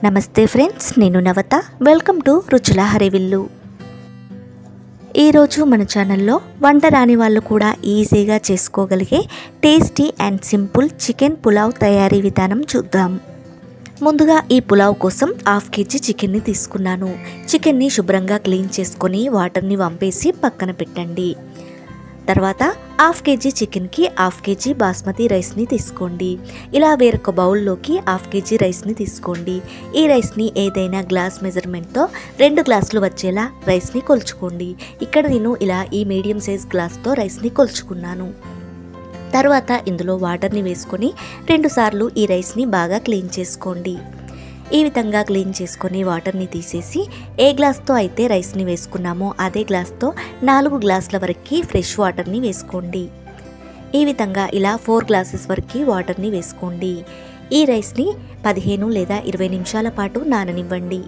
నమస్తే ఫ్రెండ్స్ నేను నవత welcome to రుచుల హరివిల్లు ఈరోజు మన ఛానల్లో వంట రాని వాళ్ళు కూడా ఈజీగా చేసుకోగలిగే tasty and simple chicken pulao తయారీ విధానం చూద్దాం ముందుగా ఈ పులావ్ కోసం హాఫ్ కేజీ చికెన్ని తీసుకున్నాను చికెన్ని శుభ్రంగా క్లీన్ చేసుకొని వాటర్ని వంపేసి పక్కన పెట్టండి తర్వాత హాఫ్ కేజీ చికెన్కి హాఫ్ కేజీ బాస్మతి రైస్ని తీసుకోండి ఇలా వేరొక బౌల్లోకి హాఫ్ కేజీ రైస్ని తీసుకోండి ఈ రైస్ని ఏదైనా గ్లాస్ మెజర్మెంట్తో రెండు గ్లాసులు వచ్చేలా రైస్ని కొలుచుకోండి ఇక్కడ నేను ఇలా ఈ మీడియం సైజ్ గ్లాస్తో రైస్ని కొలుచుకున్నాను తర్వాత ఇందులో వాటర్ని వేసుకొని రెండుసార్లు ఈ రైస్ని బాగా క్లీన్ చేసుకోండి ఈ విధంగా క్లీన్ చేసుకొని వాటర్ని తీసేసి ఏ గ్లాస్తో అయితే రైస్ని వేసుకున్నామో అదే గ్లాస్తో నాలుగు గ్లాసుల వరకు ఫ్రెష్ వాటర్ని వేసుకోండి ఈ విధంగా ఇలా ఫోర్ గ్లాసెస్ వరకు వాటర్ని వేసుకోండి ఈ రైస్ని పదిహేను లేదా ఇరవై నిమిషాల పాటు నాననివ్వండి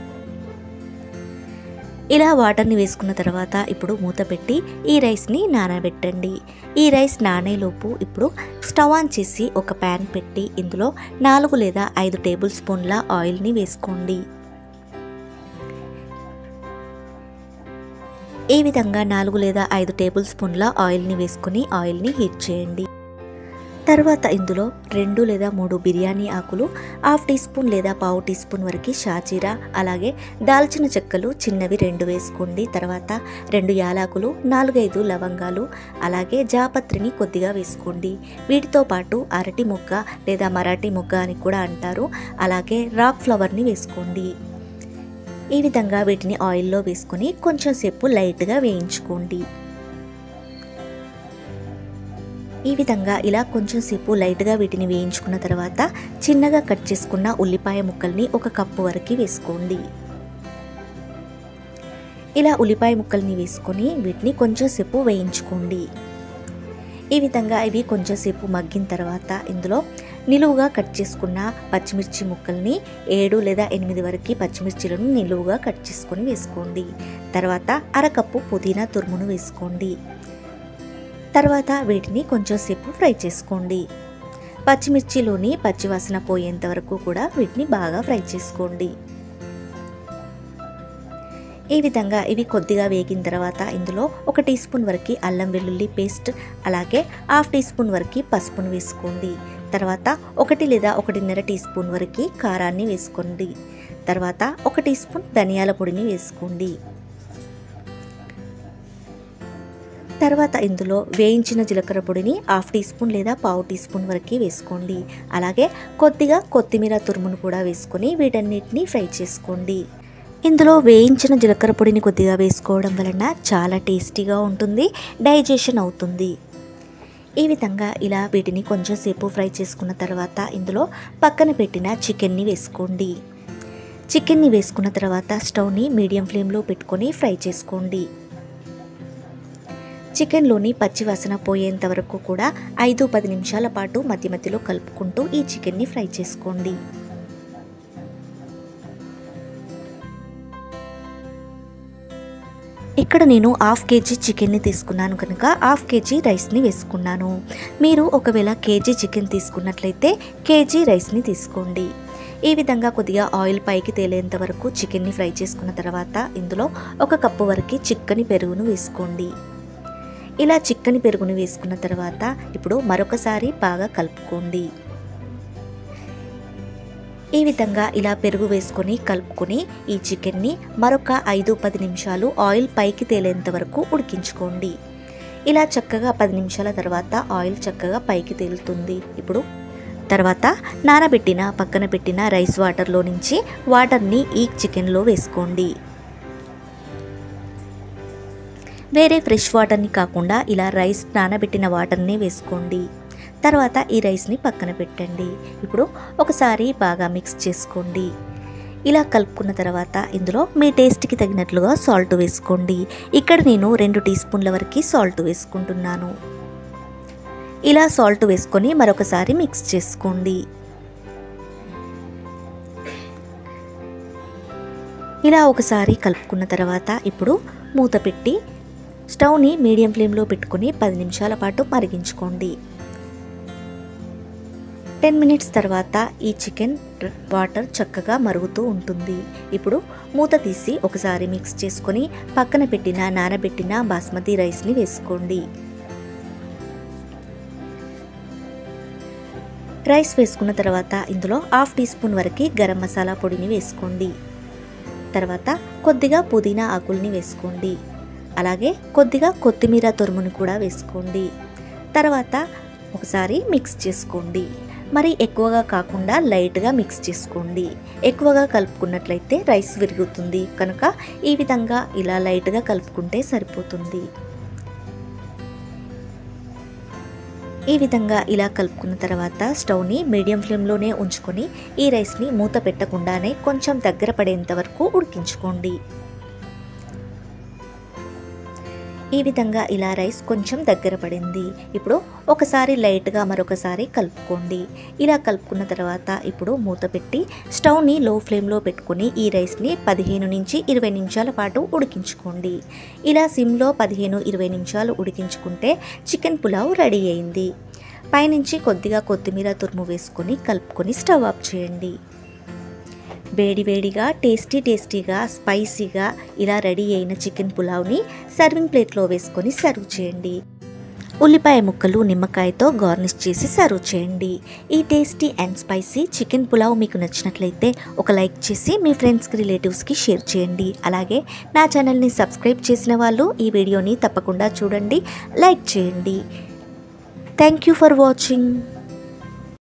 ఇలా వాటర్ని వేసుకున్న తర్వాత ఇప్పుడు మూత పెట్టి ఈ రైస్ని నానబెట్టండి ఈ రైస్ నానేలోపు ఇప్పుడు స్టవ్ ఆన్ చేసి ఒక ప్యాన్ పెట్టి ఇందులో నాలుగు లేదా ఐదు టేబుల్ స్పూన్ల ఆయిల్ని వేసుకోండి ఈ విధంగా నాలుగు లేదా ఐదు టేబుల్ స్పూన్ల ఆయిల్ని వేసుకుని ఆయిల్ని హీట్ చేయండి తర్వాత ఇందులో రెండు లేదా మూడు బిర్యానీ ఆకులు హాఫ్ టీ స్పూన్ లేదా పావు టీ స్పూన్ వరకు షాజీరా అలాగే దాల్చిన చెక్కలు చిన్నవి రెండు వేసుకోండి తర్వాత రెండు యాలాకులు నాలుగైదు లవంగాలు అలాగే జాపత్రిని కొద్దిగా వేసుకోండి వీటితో పాటు అరటి మొగ్గ లేదా మరాఠీ మొగ్గ అని కూడా అంటారు అలాగే రాక్ ఫ్లవర్ని వేసుకోండి ఈ విధంగా వీటిని ఆయిల్లో వేసుకొని కొంచెం సేపు లైట్గా వేయించుకోండి ఈ విధంగా ఇలా కొంచెం సేపు లైట్గా వీటిని వేయించుకున్న తర్వాత చిన్నగా కట్ చేసుకున్న ఉల్లిపాయ ముక్కల్ని ఒక కప్పు వరకు వేసుకోండి ఇలా ఉల్లిపాయ ముక్కల్ని వేసుకొని వీటిని కొంచెం సేపు వేయించుకోండి ఈ విధంగా ఇవి కొంచెం సేపు మగ్గిన తర్వాత ఇందులో నిలువుగా కట్ చేసుకున్న పచ్చిమిర్చి ముక్కల్ని ఏడు లేదా ఎనిమిది వరకు పచ్చిమిర్చిలను నిలువుగా కట్ చేసుకొని వేసుకోండి తర్వాత అరకప్పు పుదీనా తురుమును వేసుకోండి తర్వాత వీటిని కొంచెం సేపు ఫ్రై చేసుకోండి పచ్చిమిర్చిలోని పచ్చివాసన పోయేంత వరకు కూడా వీటిని బాగా ఫ్రై చేసుకోండి ఈ విధంగా ఇవి కొద్దిగా వేగిన తర్వాత ఇందులో ఒక టీ స్పూన్ వరకు అల్లం వెల్లుల్లి పేస్ట్ అలాగే హాఫ్ టీ స్పూన్ వరకు పసుపును వేసుకోండి తర్వాత ఒకటి లేదా ఒకటిన్నర టీ స్పూన్ వరకు కారాన్ని వేసుకోండి తర్వాత ఒక టీ స్పూన్ ధనియాల పొడిని వేసుకోండి తర్వాత ఇందులో వేయించిన జీలకర్ర పొడిని హాఫ్ టీ స్పూన్ లేదా పావు టీ స్పూన్ వరకు వేసుకోండి అలాగే కొద్దిగా కొత్తిమీర తురుమును కూడా వేసుకొని వీటన్నిటిని ఫ్రై చేసుకోండి ఇందులో వేయించిన జీలకర్ర పొడిని కొద్దిగా వేసుకోవడం వలన చాలా టేస్టీగా ఉంటుంది డైజెషన్ అవుతుంది ఈ విధంగా ఇలా వీటిని కొంచెం సేపు ఫ్రై చేసుకున్న తర్వాత ఇందులో పక్కన పెట్టిన చికెన్ని వేసుకోండి చికెన్ని వేసుకున్న తర్వాత స్టవ్ని మీడియం ఫ్లేమ్లో పెట్టుకొని ఫ్రై చేసుకోండి చికెన్లోని పచ్చి వాసన పోయేంత వరకు కూడా ఐదు పది నిమిషాల పాటు మధ్య మధ్యలో కలుపుకుంటూ ఈ చికెన్ని ఫ్రై చేసుకోండి ఇక్కడ నేను హాఫ్ కేజీ చికెన్ని తీసుకున్నాను కనుక హాఫ్ కేజీ రైస్ని వేసుకున్నాను మీరు ఒకవేళ కేజీ చికెన్ తీసుకున్నట్లయితే కేజీ రైస్ని తీసుకోండి ఈ విధంగా కొద్దిగా ఆయిల్ పైకి తేలేంత వరకు చికెన్ని ఫ్రై చేసుకున్న తర్వాత ఇందులో ఒక కప్పు వరకు చిక్కని పెరుగును వేసుకోండి ఇలా చిక్కని పెరుగును వేసుకున్న తర్వాత ఇప్పుడు మరొకసారి బాగా కలుపుకోండి ఈ విధంగా ఇలా పెరుగు వేసుకొని కలుపుకొని ఈ చికెన్ని మరొక ఐదు పది నిమిషాలు ఆయిల్ పైకి తేలేంత వరకు ఉడికించుకోండి ఇలా చక్కగా పది నిమిషాల తర్వాత ఆయిల్ చక్కగా పైకి తేలుతుంది ఇప్పుడు తర్వాత నానబెట్టిన పక్కన పెట్టిన రైస్ వాటర్లో నుంచి వాటర్ని ఈ చికెన్లో వేసుకోండి వేరే ఫ్రెష్ వాటర్ని కాకుండా ఇలా రైస్ నానబెట్టిన వాటర్ని వేసుకోండి తర్వాత ఈ రైస్ని పక్కన పెట్టండి ఇప్పుడు ఒకసారి బాగా మిక్స్ చేసుకోండి ఇలా కలుపుకున్న తర్వాత ఇందులో మీ టేస్ట్కి తగినట్లుగా సాల్ట్ వేసుకోండి ఇక్కడ నేను రెండు టీ స్పూన్ల వరకు సాల్ట్ వేసుకుంటున్నాను ఇలా సాల్ట్ వేసుకొని మరొకసారి మిక్స్ చేసుకోండి ఇలా ఒకసారి కలుపుకున్న తర్వాత ఇప్పుడు మూత పెట్టి స్టవ్ని మీడియం ఫ్లేమ్లో పెట్టుకొని పది నిమిషాల పాటు మరిగించుకోండి టెన్ మినిట్స్ తర్వాత ఈ చికెన్ వాటర్ చక్కగా మరుగుతూ ఉంటుంది ఇప్పుడు మూత తీసి ఒకసారి మిక్స్ చేసుకొని పక్కన పెట్టిన నానబెట్టిన బాస్మతి రైస్ని వేసుకోండి రైస్ వేసుకున్న తర్వాత ఇందులో హాఫ్ టీ స్పూన్ వరకు గరం మసాలా పొడిని వేసుకోండి తర్వాత కొద్దిగా పుదీనా ఆకుల్ని వేసుకోండి అలాగే కొద్దిగా కొత్తిమీర తురుమును కూడా వేసుకోండి తర్వాత ఒకసారి మిక్స్ చేసుకోండి మరి ఎక్కువగా కాకుండా లైట్గా మిక్స్ చేసుకోండి ఎక్కువగా కలుపుకున్నట్లయితే రైస్ విరుగుతుంది కనుక ఈ విధంగా ఇలా లైట్గా కలుపుకుంటే సరిపోతుంది ఈ విధంగా ఇలా కలుపుకున్న తర్వాత స్టవ్ని మీడియం ఫ్లేమ్లోనే ఉంచుకొని ఈ రైస్ని మూత పెట్టకుండానే కొంచెం దగ్గర పడేంత వరకు ఉడికించుకోండి ఈ విధంగా ఇలా రైస్ కొంచెం దగ్గర పడింది ఇప్పుడు ఒకసారి లైట్గా మరొకసారి కలుపుకోండి ఇలా కలుపుకున్న తర్వాత ఇప్పుడు మూత పెట్టి స్టవ్ని లో ఫ్లేమ్లో పెట్టుకుని ఈ రైస్ని పదిహేను నుంచి ఇరవై నిమిషాల పాటు ఉడికించుకోండి ఇలా సిమ్లో పదిహేను ఇరవై నిమిషాలు ఉడికించుకుంటే చికెన్ పులావ్ రెడీ అయింది పైనుంచి కొద్దిగా కొత్తిమీర తురుము వేసుకొని కలుపుకొని స్టవ్ ఆఫ్ చేయండి వేడివేడిగా టేస్టీ టేస్టీగా స్పైసీగా ఇలా రెడీ అయిన చికెన్ పులావ్ని సర్వింగ్ ప్లేట్లో వేసుకొని సర్వ్ చేయండి ఉల్లిపాయ ముక్కలు నిమ్మకాయతో గార్నిష్ చేసి సర్వ్ చేయండి ఈ tasty and spicy chicken pulao మీకు నచ్చినట్లయితే ఒక లైక్ చేసి మీ ఫ్రెండ్స్కి రిలేటివ్స్కి షేర్ చేయండి అలాగే నా ఛానల్ని సబ్స్క్రైబ్ చేసిన వాళ్ళు ఈ వీడియోని తప్పకుండా చూడండి లైక్ చేయండి థ్యాంక్ యూ ఫర్ వాచింగ్